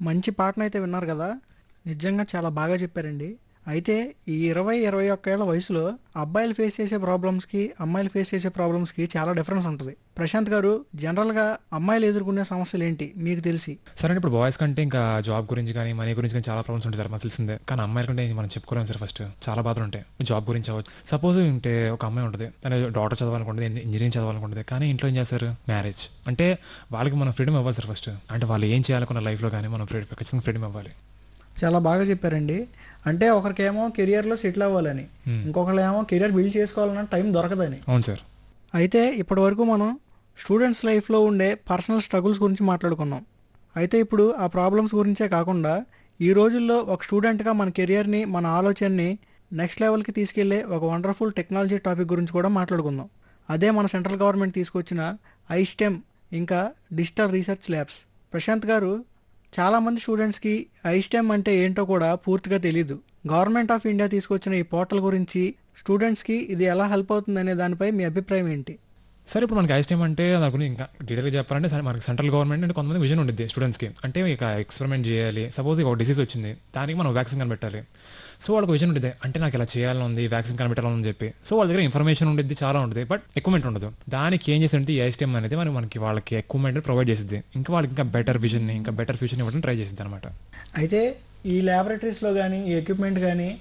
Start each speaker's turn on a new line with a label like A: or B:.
A: మంచి పాటనైతే విన్నారు కదా నిజంగా చాలా బాగా చెప్పారండి అయితే ఈ ఇరవై ఇరవై ఒక్క ఏళ్ల వయసులో అబ్బాయిలు ఫేస్ చేసే ప్రాబ్లమ్స్కి అమ్మాయిలు ఫేస్ చేసే ప్రాబ్లమ్స్కి చాలా డిఫరెన్స్ ఉంటుంది ప్రశాంత్ గారు జనరల్గా అమ్మాయిలు ఎదుర్కొనే సమస్యలు ఏంటి మీకు తెలిసి
B: సరే అండి, ఇప్పుడు బాయ్స్ కంటే ఇంకా జాబ్ గురించి కానీ మనీ గురించి కానీ చాలా ప్రాబ్లమ్స్ ఉంటాయి సార్ మనకు తెలిసిందే కానీ అమ్మాయిల కంటే మనం చెప్పుకోలేము సార్ ఫస్ట్ చాలా బాధలు ఉంటాయి జాబ్ గురించి అవ్వచ్చు సపోజ్ ఉంటే ఒక అమ్మాయి ఉంటుంది తన డాక్టర్ చదవాలనుకుంటుంది ఇంజనీరింగ్ చదవాలనుకుంటుంది కానీ ఇంట్లో ఏం చేస్తారు మ్యారేజ్ అంటే వాళ్ళకి మనం ఫ్రీడమ్ ఇవ్వాలి సార్ ఫస్ట్ అంటే వాళ్ళు ఏం చేయాలనుకున్న లైఫ్లో కానీ మనం ఫ్రీడమ్ ఖచ్చితంగా ఫ్రీడమ్ ఇవ్వాలి
A: చాలా బాగా చెప్పారండి అంటే ఒకరికేమో కెరియర్లో సెటిల్ అవ్వాలని
B: Hmm.
A: ఇంకొకరికేమో కెరియర్ బిల్డ్ చేసుకోవాలన్న టైం దొరకదని
B: అవును సార్
A: అయితే ఇప్పటి వరకు మనం స్టూడెంట్స్ లైఫ్లో ఉండే పర్సనల్ స్ట్రగుల్స్ గురించి మాట్లాడుకున్నాం అయితే ఇప్పుడు ఆ ప్రాబ్లమ్స్ గురించే కాకుండా ఈ రోజుల్లో ఒక స్టూడెంట్గా మన కెరియర్ని మన ఆలోచనని నెక్స్ట్ లెవెల్కి తీసుకెళ్లే ఒక వండర్ఫుల్ టెక్నాలజీ టాపిక్ గురించి కూడా మాట్లాడుకుందాం అదే మన సెంట్రల్ గవర్నమెంట్ తీసుకొచ్చిన ఐస్టెమ్ ఇంకా డిజిటల్ రీసెర్చ్ ల్యాబ్స్ ప్రశాంత్ గారు చాలామంది స్టూడెంట్స్కి ఐస్టెమ్ అంటే ఏంటో కూడా పూర్తిగా తెలియదు గవర్నమెంట్ ఆఫ్ ఇండియా తీసుకొచ్చిన ఈ పోర్టల్ గురించి స్టూడెంట్స్కి ఇది ఎలా హెల్ప్ అవుతుంది అనే దానిపై మీ అభిప్రాయం ఏంటి
B: సరే ఇప్పుడు మనకి ఐస్ టైం అంటే దాని గురించి ఇంకా డీటెయిల్గా చెప్పాలంటే సరే మనకి సెంట్రల్ గవర్నమెంట్ అంటే కొంతమంది విజన్ ఉంటుంది స్టూడెంట్స్కి అంటే ఇక ఎక్స్పెరిమెంట్ చేయాలి సపోజ్ ఒక డిసీజ్ వచ్చింది దానికి మనం వ్యాక్సిన్ కనిపెట్టాలి సో వాళ్ళకి విజన్ ఉంటుంది అంటే నాకు ఇలా చేయాలని ఉంది వ్యాక్సిన్ కనిపెట్టాలని ఉంది చెప్పి సో వాళ్ళ దగ్గర ఇన్ఫర్మేషన్ ఉంటుంది చాలా ఉంటుంది బట్ ఎక్విప్మెంట్ ఉండదు దానికి ఏం చేసింది ఈ ఐస్ టైం అనేది మనకి మనకి వాళ్ళకి ఎక్విప్మెంట్ ప్రొవైడ్ చేసింది ఇంకా వాళ్ళకి ఇంకా బెటర్ విజన్ ఇంకా బెటర్ ఫ్యూచర్ ఇవ్వడం ట్రై చేసింది అనమాట
A: అయితే ఈ ల్యాబొరేటరీస్లో కానీ ఈ ఎక్విప్మెంట్ కానీ